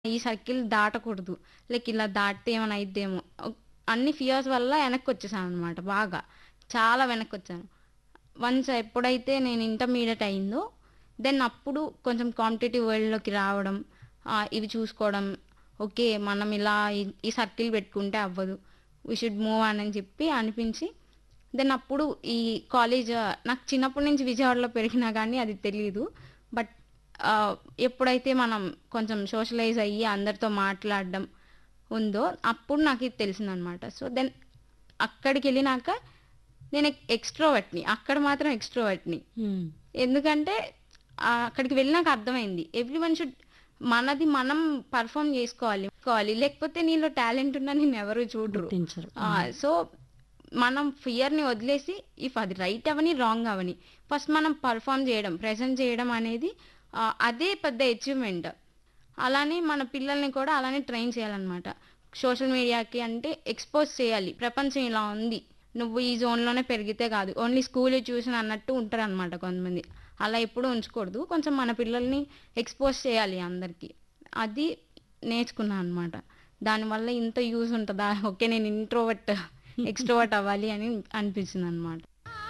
ఈ circle దాటకూడదు. Like ఇలా దాటితే ఏమైనా అయిద్దేమో. ఒక్ అన్ని ఫియర్స్ వల్ల వెనక్కొచ్చేసాననమాట బాగా. చాలా వెనక్కొచ్చాను. వన్స్ ఎప్పుడైతే నేను ఇంటర్మీడియేట్ అయిందో, దెన్ అప్పుడు కొంచెం కాంపిటీటివ్ వరల్డ్‌లోకి రావడం, ఆహ్, ఇవి చూసుకోవడం. ఓకే. మనం ఇలా ఈ ఈ సర్కిల్ పెట్టుకుంటే అవ్వదు. వి షుడ్ మూవ్ ఆన్ అని చెప్పి అనిపించి, దెన్ అప్పుడు ఈ కాలేజ్ నాకు చిన్నప్పటి నుంచి విజయవాడలో పెరిగినా గానీ అది తెలీదు. బట్ ఆహ్, ఎప్పుడైతే మనం కొంచెం సోషలైజ్ అయ్యి అందరితో మాట్లాడడం ఉందో, అప్పుడు నాకు ఇది తెలిసిందనమాట. సో, దెన్ అక్కడికెళ్ళినాక నేను ఎక్ ఎక్స్‌ట్రోవర్ట్‌ని. అక్కడ మాత్రం ఎక్స్‌ట్రోవర్ట్‌ని. హ్మ్. ఎందుకంటే ఆహ్, అక్కడికి వెళ్ళినాక అర్థమైంది. ఎవ్రీవన్ షుడ్ మనది మనం పెర్ఫార్మ్ చేసుకోవాలి. కోవాలి. లేకపోతే నీలో టాలెంట్ ఉన్నా నిన్నెవరు చూడరు. గుర్తించరు. ఆ! హ్మ్. సో, మనం ఫియర్‌ని వదిలేసి ఇఫ్ అది రైట్ అవ్వని, రాంగ్ అవ్వని. ఫస్ట్ మనం పెర్ఫార్మ్ చేయడం, ప్రెజెంట్ చేయడం అనేది ఆహ్, అదే పెద్ద అచీవ్‌మెంట్. అలానే మన పిల్లల్ని కూడా అలానే ట్రైన్ చేయాలనమాట. సోషల్ మీడియాకి అంటే ఎక్స్‌పోజ్ చేయాలి. ప్రపంచం ఇలా ఉంది. నువ్వు ఈ జోన్‌లోనే పెరిగితే కాదు. ఓన్లీ స్కూల్ ట్యూషన్ అన్నట్టు ఉంటారనమాట కొంతమంది. అలా ఎప్పుడూ ఉంచకూడదు. కొంచెం మన పిల్లల్ని ఎక్స్‌పోజ్ చేయాలి అందరికి. అది నేర్చుకున్నా అనమాట. దానివల్ల ఇంత యూజ్ ఉంటదా? ఓకే. నేను ఇంట్రోవర్ట్, ఎక్స్‌ట్రోవర్ట్ అవ్వాలి అని అనిపించిందనమాట.